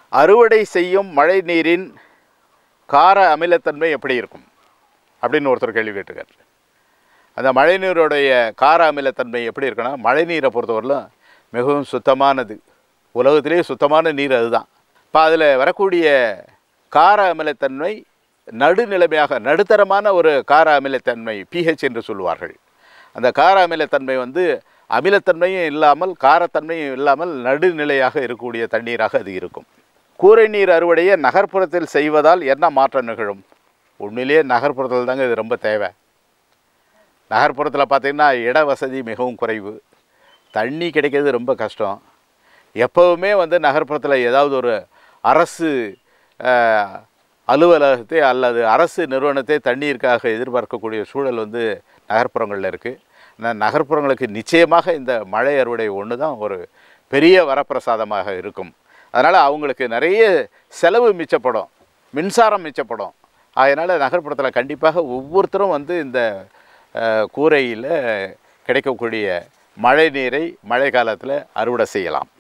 அறுவடை செய்யும் மழை நீரின் கார அமிலத்தன்மை எப்படி இருக்கும் அப்படின்னு ஒருத்தர் கேள்வி கேட்டிருக்காரு அந்த மழைநீருடைய கார அமிலத்தன்மை எப்படி இருக்குன்னா மழைநீரை பொறுத்தவரையிலும் மிகவும் சுத்தமானது உலகத்திலேயே சுத்தமான நீர் அதுதான் இப்போ அதில் வரக்கூடிய கார அமிலத்தன்மை நடுநிலைமையாக நடுத்தரமான ஒரு கார அமிலத்தன்மை பிஹெச் என்று சொல்லுவார்கள் அந்த கார அமிலத்தன்மை வந்து அமிலத்தன்மையும் இல்லாமல் காரத்தன்மையும் இல்லாமல் நடுநிலையாக இருக்கக்கூடிய தண்ணீராக அது இருக்கும் கூரை நீர் அறுவடையை நகர்ப்புறத்தில் செய்வதால் என்ன மாற்றம் நிகழும் உண்மையிலேயே நகர்ப்புறத்தில் தாங்க இது ரொம்ப தேவை நகர்ப்புறத்தில் பார்த்திங்கன்னா இட வசதி மிகவும் குறைவு தண்ணி கிடைக்கிறது ரொம்ப கஷ்டம் எப்போவுமே வந்து நகர்ப்புறத்தில் ஏதாவது ஒரு அரசு அஹ், அலுவலகத்தை அல்லது அரசு நிறுவனத்தை தண்ணீருக்காக எதிர்பார்க்கக்கூடிய சூழல் வந்து நகர்ப்புறங்களில் இருக்குது ஆனால் நகர்ப்புறங்களுக்கு நிச்சயமாக இந்த மழை அறுவடை ஒன்று தான் ஒரு பெரிய வரப்பிரசாதமாக இருக்கும் அதனால் அவங்களுக்கு நிறைய செலவு மிச்சப்படும் மின்சாரம் மிச்சப்படும் அதனால் நகர்ப்புறத்தில் கண்டிப்பாக ஒவ்வொருத்தரும் வந்து இந்த கூரையில் கிடைக்கக்கூடிய மழை நீரை மழை காலத்தில் அறுவடை செய்யலாம்